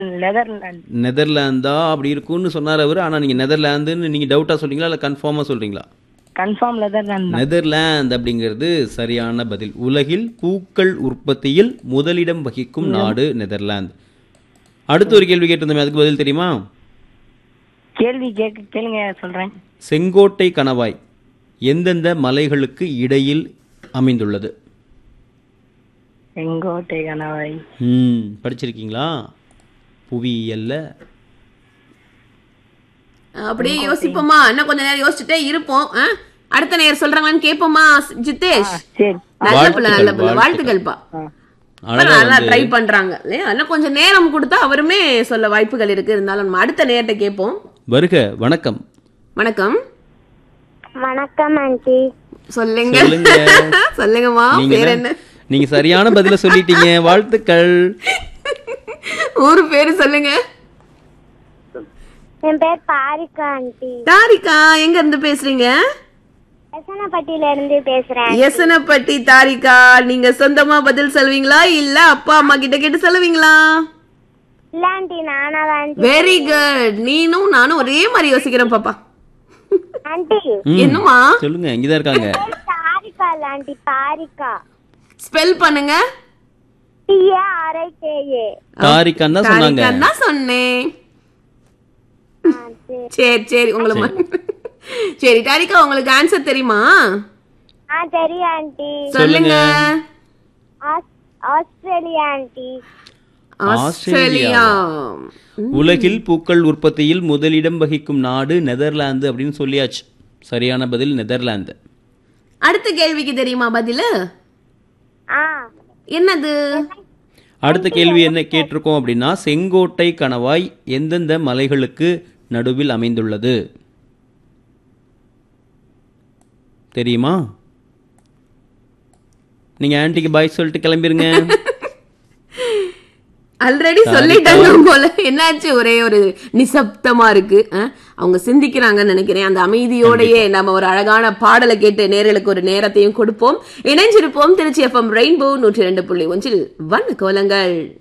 Netherlands நெதர்லாந்தா அப்படி இருக்கும்னு சொன்னார் அவர் ஆனால் நீங்கள் நெதர்லாந்துன்னு நீங்கள் டவுட்டாக சொல்றீங்களா இல்லை கன்ஃபார்மாக சொல்கிறீங்களா கன்ஃபார்ம் நெதர்லாந்து தான் நெதர்லாந்து அப்படிங்கிறது சரியான பதில் உலகில் பூக்கள் உற்பத்தியில் முதலிடம் வகிக்கும் நாடு நெதர்லாந்து அடுத்த ஒரு கேள்வி கேட்டிருந்தோமே அதுக்கு பதில் தெரியுமா கேள்வி கேட்க கேளுங்க சொல்றேன் செங்கோட்டை கணவாய் எந்தெந்த மலைகளுக்கு இடையில் அமைந்துள்ளது செங்கோட்டை கணவாய் ம் படிச்சிருக்கீங்களா புவியியல்ல அப்படியே யோசிப்போமா இன்னும் கொஞ்ச நேரம் யோசிச்சுட்டே இருப்போம் ஆ? அடுத்த நேரம் சொல்றாங்களான்னு கேட்போமா ஜித்தேஷ் சரி நல்ல பிள்ளை நல்ல பிள்ளை வாழ்த்துக்கள், வாழ்த்துக்கள்ப்பா அழகா நல்லா வந்து ட்ரை பண்றாங்க இல்லையா இன்னும் கொஞ்சம் நேரம் கொடுத்தா அவருமே சொல்ல வாய்ப்புகள் இருக்கு இருந்தாலும் நம்ம அடுத்த நேரத்தை கேட்போம் வருக வணக்கம் வணக்கம் வணக்கம் ஆண்டி சொல்லுங்க சொல்லுங்க. சொல்லுங்கம்மா நீங்க பேர் தான்- என்ன நீங்க சரியான பதில சொல்லிட்டீங்க வாழ்த்துக்கள் ஊர் பேரு சொல்லுங்க என் பேர் பாரிகா ஆண்டி தாரிகா எங்க இருந்து பேசுறீங்க எசனப்பட்டியில இருந்து பேசுறேன் எசனப்பட்டி தாரிகா நீங்க சொந்தமா பதில் சொல்வீங்களா இல்ல அப்பா அம்மா கிட்ட கேட்டு சொல்லுவீங்களா இல்ல ஆண்டி நானா தான் வெரி குட் நீனும் நானும் ஒரே மாதிரி யோசிக்கிறோம் பாப்பா ஆண்டி ம், என்னம்மா சொல்லுங்க இங்கதான் இருக்காங்க பாரிகா இல்ல ஆண்டி பாரிகா ஸ்பெல் பண்ணுங்க டிஏ ஆர்ஐ கேஏ தாரிக்கான்னு தான் சொன்னாங்க தாரிகான்னு தான் சொன்னேன் சரி சரி உங்களை ம- சரி தாரிகா உங்களுக்கு ஆன்சர் தெரியுமா ஆ தெரியும் ஆண்டி சொல்லுங்க ஆஸ்- ஆஸ்திரேலியா ஆண்டி ஆஸ்திரேலியா உலகில் பூக்கள் உற்பத்தியில் முதலிடம் வகிக்கும் நாடு நெதர்லாந்து அப்படின்னு சொல்லியாச்சு சரியான பதில் நெதர்லாந்து அடுத்த கேள்விக்கு தெரியுமா பதிலு ஆ என்னது அடுத்த கேள்வி என்ன கேட்டிருக்கோம் அப்படின்னா செங்கோட்டை கணவாய் எந்தெந்த மலைகளுக்கு நடுவில் அமைந்துள்ளது தெரியுமா நீங்க ஆன்ட்டிக்கு பாய் சொல்லிட்டு கிளம்பிருங்க ஆல்ரெடி சொல்லிட்டாங்க போல என்னாச்சு ஒரே ஒரு நிசப்தமா இருக்கு அஹ்? அவங்க சிந்திக்கிறாங்கன்னு நினைக்கிறேன் அந்த அமைதியோடயே நம்ம ஒரு அழகான பாடலை கேட்டு நேர்களுக்கு ஒரு நேரத்தையும் கொடுப்போம் இணைஞ்சிருப்போம் திருச்சி எஃப்எம் ரெயின்போ நூற்றி ரெண்டு புள்ளி ஒன்றில் வண்ண கோலங்கள்